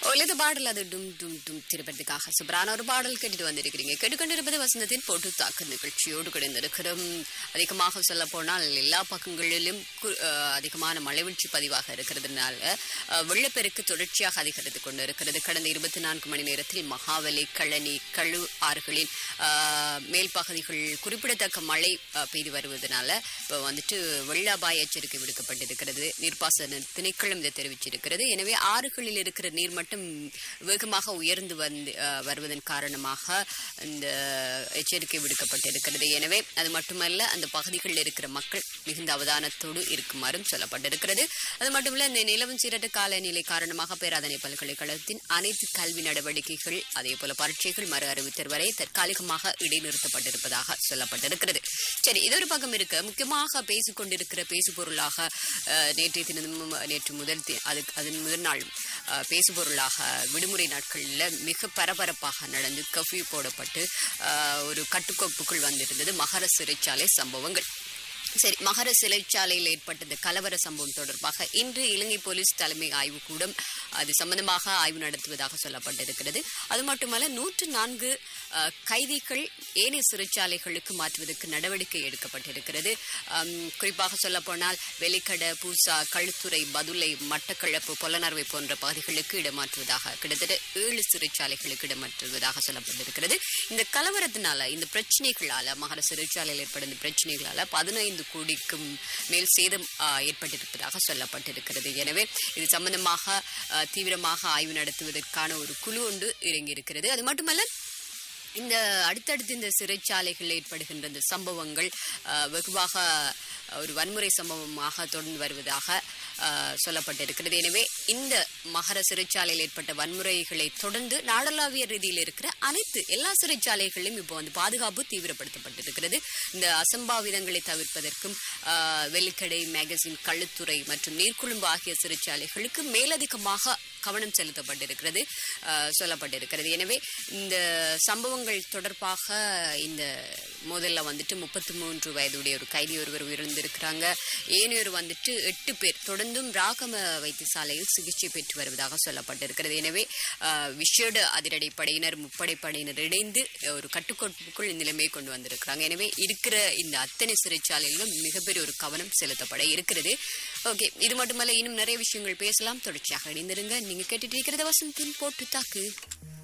ஒலித பாடல் அது டும் டும் டும் திருப்பதுக்காக சூப்பரான ஒரு பாடல் கேட்டுட்டு வந்திருக்கிறீங்க கேட்டுக்கொண்டிருப்பது வசந்தத்தின் போட்டு தாக்கு நிகழ்ச்சியோடு கிடைந்திருக்கிறோம் அதிகமாக சொல்ல போனால் எல்லா பக்கங்களிலும் கு- அஹ், அதிகமான மழைவீழ்ச்சி பதிவாக இருக்கிறதுனால அஹ், வெள்ளப்பெருக்கு தொடர்ச்சியாக அதிகரித்து கொண்டு இருக்கிறது கடந்த இருபத்தி நான்கு மணி நேரத்தில் மகாவலி கழனி கழு ஆறுகளின் அஹ், மேல் பகுதிகள் குறிப்பிடத்தக்க மழை அஹ், பெய்து வருவதனால இப்போ வந்துட்டு வெள்ள அபாய எச்சரிக்கை விடுக்கப்பட்டிருக்கிறது நீர்ப்பாசன திணைக்களம் இதை தெரிவிச்சிருக்கிறது எனவே ஆறுகளில் இருக்கிற நீர்மட்டம் வேகமாக உயர்ந்து வந்து அஹ், வருவதன் காரணமாக இந்த எச்சரிக்கை விடுக்கப்பட்டிருக்கிறது எனவே அது மட்டுமல்ல அந்த பகுதிகளில் இருக்கிற மக்கள் மிகுந்த அவதானத்தோடு இருக்குமாறும் சொல்லப்பட்டிருக்கிறது அது மட்டுமல்ல இந்த நிலவும் சீரற்ற காலநிலை காரணமாக பேராதனை பல்கலைக்கழகத்தின் அனைத்து கல்வி நடவடிக்கைகள் அதே போல பரீட்சைகள் மறு அறிவித்தல் வரை தற்காலிகமாக இடைநிறுத்தப்பட்டிருப்பதாக சொல்லப்பட்டிருக்கிறது சரி இது ஒரு பக்கம் இருக்க முக்கியமாக பேசிக் கொண்டிருக்கிற பேசுபொருளாக அஹ், நேற்றைய தினமும் நேற்று முதல் தி- அதுக்கு அதன் முதல் நாள் அஹ், பேசுபொருளாக விடுமுறை நாட்களில் மிக பரபரப்பாக நடந்து கர்ஃபியூ போடப்பட்டு அஹ், ஒரு கட்டுக்கோப்புக்குள் வந்திருந்தது மகர சிறைச்சாலை சம்பவங்கள் சரி மகர சிறைச்சாலையில் ஏற்பட்ட இந்த கலவர சம்பவம் தொடர்பாக இன்று இலங்கை போலீஸ் தலைமை ஆய்வுக்கூடம் அது சம்பந்தமாக ஆய்வு நடத்துவதாக சொல்லப்பட்டிருக்கிறது அது மட்டுமல்ல நூற்று நான்கு அஹ், கைதிகள் ஏனைய சிறைச்சாலைகளுக்கு மாற்றுவதற்கு நடவடிக்கை எடுக்கப்பட்டிருக்கிறது அம், குறிப்பாக சொல்லப்போனால் வெலிக்கட பூசா கழுத்துறை பதுளை மட்டக்களப்பு பொலனர்வை போன்ற பகுதிகளுக்கு இடமாற்றுவதாக கிட்டத்தட்ட ஏழு சிறைச்சாலைகளுக்கு இடமாற்றுவதாக சொல்லப்பட்டிருக்கிறது இந்த கலவரத்தினால இந்த பிரச்சனைகளால மகர சிறைச்சாலையில் ஏற்படும் இந்த பிரச்சனைகளால பதினைந்து கோடிக்கும் மேல் சேதம் ஆ, ஏற்பட்டிருப்பதாக சொல்லப்பட்டிருக்கிறது எனவே இது சம்பந்தமாக ஆ, தீவிரமாக ஆய்வு நடத்துவதற்கான ஒரு குழு ஒன்று இறங்கியிருக்கிறது அது மட்டுமல்ல இந்த அடுத்தடுத்து இந்த சிறைச்சாலைகளில் ஏற்படுகின்ற இந்த சம்பவங்கள் ஆ, வெகுவாக ஒரு வன்முறை சம்பவமாக தொடர்ந்து வருவதாக ஆ, சொல்லப்பட்டிருக்கிறது எனவே இந்த மகர சிறைச்சாலையில் ஏற்பட்ட வன்முறைகளை தொடர்ந்து நாடளாவிய ரீதியில் இருக்கிற அனைத்து எல்லா சிறைச்சாலைகளிலும் இப்போ வந்து பாதுகாப்பு தீவிரப்படுத்தப்பட்டிருக்கிறது இந்த அசம்பாவிதங்களை தவிர்ப்பதற்கும் ஆ, வெள்ளிக்கடை மேகசின் கள்ளுத்துறை மற்றும் நீர்க்குழும்பு ஆகிய சிறைச்சாலைகளுக்கு மேலதிகமாக கவனம் செலுத்தப்பட்டிருக்கிறது ஆ, சொல்லப்பட்டிருக்கிறது எனவே இந்த சம்பவங்கள் தொடர்பாக இந்த முதல்ல வந்துட்டு முப்பத்தி மூன்று வயதுடைய ஒரு கைதி ஒருவர் உயிரிழந்திருக்கிறாங்க ஏனையோர் வந்துட்டு எட்டு பேர் தொடர்ந்தும் ராகம வைத்தியசாலையில் சிகிச்சை பெற்று வருவதாக சொல்லப்பட்டிருக்கிறது எனவே ஆ, விசேட அதிரடி படையினர் முப்படை படையினர் இணைந்து ஒரு கட்டுக்கோப்புக்குள் இந்த நிலைமையை கொண்டு வந்திருக்கிறாங்க எனவே இருக்கிற இந்த அத்தனை சிறைச்சாலையிலும் மிகப்பெரிய ஒரு கவனம் செலுத்தப்பட இருக்கிறது ஓகே இது மட்டுமல்ல இன்னும் நிறைய விஷயங்கள் பேசலாம் தொடர்ச்சியாக இணைந்திருங்க நீங்க கேட்டுட்டு இருக்கிறது வசந்தின் போட்டு தாக்கு